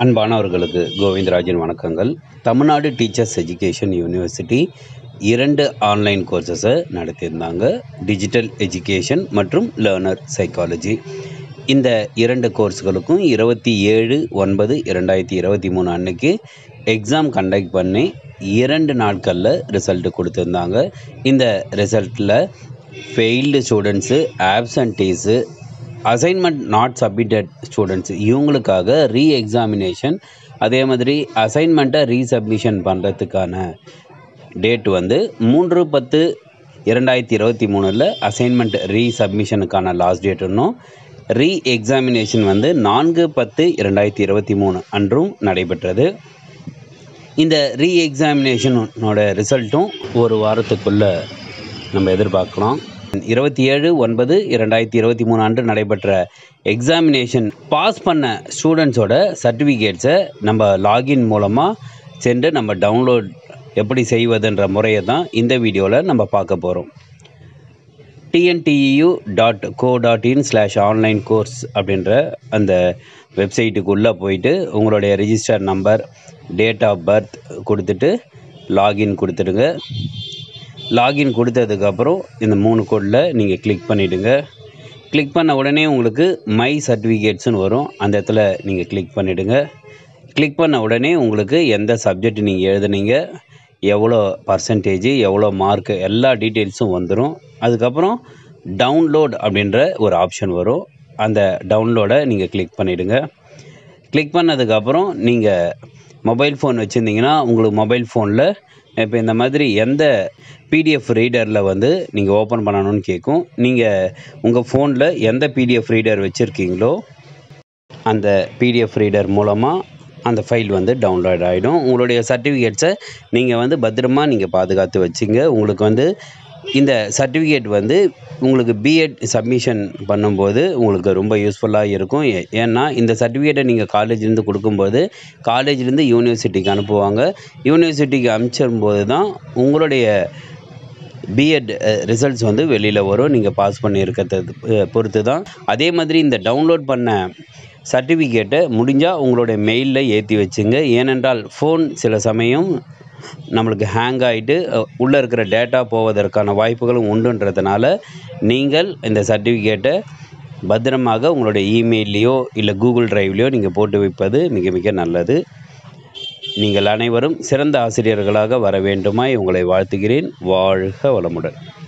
அன்பானவர்களுக்கு கோவிந்தராஜன் வணக்கங்கள் Tamil Nadu teachers education university இரண்டு online கோர்சஸை நடத்தியிருந்தாங்க டிஜிட்டல் எஜுகேஷன் மற்றும் லேர்னர் சைக்காலஜி இந்த இரண்டு கோர்ஸ்களுக்கும் இருபத்தி ஏழு ஒன்பது இரண்டாயிரத்தி இருபத்தி மூணு அன்னைக்கு எக்ஸாம் கண்டக்ட் பண்ணி இரண்டு நாட்களில் ரிசல்ட்டு கொடுத்துருந்தாங்க இந்த ரிசல்ட்டில் failed students absentees assignment not submitted students இவங்களுக்காக ரீ எக்ஸாமினேஷன் அதே மாதிரி அசைன்மெண்ட்டை ரீசப்மிஷன் பண்ணுறதுக்கான டேட் வந்து மூன்று பத்து இரண்டாயிரத்தி இருபத்தி மூணில் அசைன்மெண்ட் ரீசப்மிஷனுக்கான லாஸ்ட் டேட் இன்னும் ரீ எக்ஸாமினேஷன் வந்து நான்கு பத்து இரண்டாயிரத்தி இருபத்தி மூணு அன்றும் நடைபெற்றது இந்த ரீ எக்ஸாமினேஷனோட ரிசல்ட்டும் ஒரு வாரத்துக்குள்ளே நம்ம எதிர்பார்க்கலாம் இருபத்தி ஏழு ஒன்பது இரண்டாயிரத்தி இருபத்தி மூணு அன்று நடைபெற்ற எக்ஸாமினேஷன் பாஸ் பண்ண ஸ்டூடெண்ட்ஸோட சர்டிஃபிகேட்ஸை நம்ம லாகின் மூலமாக சென்று நம்ம டவுன்லோட் எப்படி செய்வதுன்ற முறையை தான் இந்த வீடியோவில் நம்ம பார்க்க போகிறோம் TNTEU dot co dot in slash online course அப்படின்ற அந்த வெப்சைட்டுக்குள்ளே போயிட்டு உங்களுடைய register number date of birth கொடுத்துட்டு லாகின் கொடுத்துடுங்க லாகின் கொடுத்ததுக்கப்புறம் இந்த மூணு கோடில் நீங்கள் கிளிக் பண்ணிவிடுங்க கிளிக் பண்ண உடனே உங்களுக்கு மை சர்டிஃபிகேட்ஸ்னு வரும் அந்த இடத்துல நீங்கள் கிளிக் பண்ணிவிடுங்க கிளிக் பண்ண உடனே உங்களுக்கு எந்த சப்ஜெக்ட் நீங்கள் எழுதுனீங்க எவ்வளோ பர்சன்டேஜ் எவ்வளோ மார்க் எல்லா டீட்டெயில்ஸும் வந்துடும் அதுக்கப்புறம் டவுன்லோட் அப்படின்ற ஒரு ஆப்ஷன் வரும் அந்த டவுன்லோடை நீங்கள் கிளிக் பண்ணிவிடுங்க கிளிக் பண்ணதுக்கப்புறம் நீங்கள் மொபைல் ஃபோன் வச்சுருந்தீங்கன்னா உங்களுக்கு மொபைல் ஃபோனில் இப்போ இந்த மாதிரி எந்த பிடிஎஃப் ரீடரில் வந்து நீங்கள் ஓப்பன் பண்ணணும்னு கேட்கும் நீங்கள் உங்கள் ஃபோனில் எந்த பிடிஎஃப் ரீடர் வச்சுருக்கீங்களோ அந்த பிடிஎஃப் ரீடர் மூலமாக அந்த ஃபைல் வந்து டவுன்லோட் ஆகிடும் உங்களுடைய சர்டிஃபிகேட்ஸை நீங்கள் வந்து பத்திரமா நீங்கள் பாதுகாத்து வச்சுங்க உங்களுக்கு வந்து இந்த சர்டிஃபிகேட் வந்து உங்களுக்கு பிஎட் சப்மிஷன் பண்ணும்போது உங்களுக்கு ரொம்ப யூஸ்ஃபுல்லாக இருக்கும் ஏ- ஏன்னா இந்த சர்டிஃபிகேட்டை நீங்கள் காலேஜ்லேருந்து கொடுக்கும்போது காலேஜ்லேருந்து யூனிவர்சிட்டிக்கு அனுப்புவாங்க யூனிவர்சிட்டிக்கு அனுப்பிச்சிடும்போது தான் உங்களுடைய பிஎட் ரிசல்ட்ஸ் வந்து வெளியில் வரும் நீங்கள் பாஸ் பண்ணியிருக்கிறது அஹ், பொறுத்து தான் அதே மாதிரி இந்த டவுன்லோட் பண்ண சர்டிஃபிகேட்டை முடிஞ்சால் உங்களுடைய மெயிலில் ஏற்றி வச்சுங்க ஏனென்றால் ஃபோன் சில சமயம் நம்மளுக்கு ஹேங் ஆகிட்டு உள்ளே இருக்கிற டேட்டா போவதற்கான வாய்ப்புகளும் உண்டுன்றதுனால நீங்கள் இந்த சர்டிஃபிகேட்டை பத்திரமாக உங்களுடைய இமெயில்லையோ இல்லை கூகுள் டிரைவ்லையோ நீங்கள் போட்டு வைப்பது மிக மிக நல்லது நீங்கள் அனைவரும் சிறந்த ஆசிரியர்களாக வர வேண்டுமாய் உங்களை வாழ்த்துகிறேன் வாழ்க வளமுடன்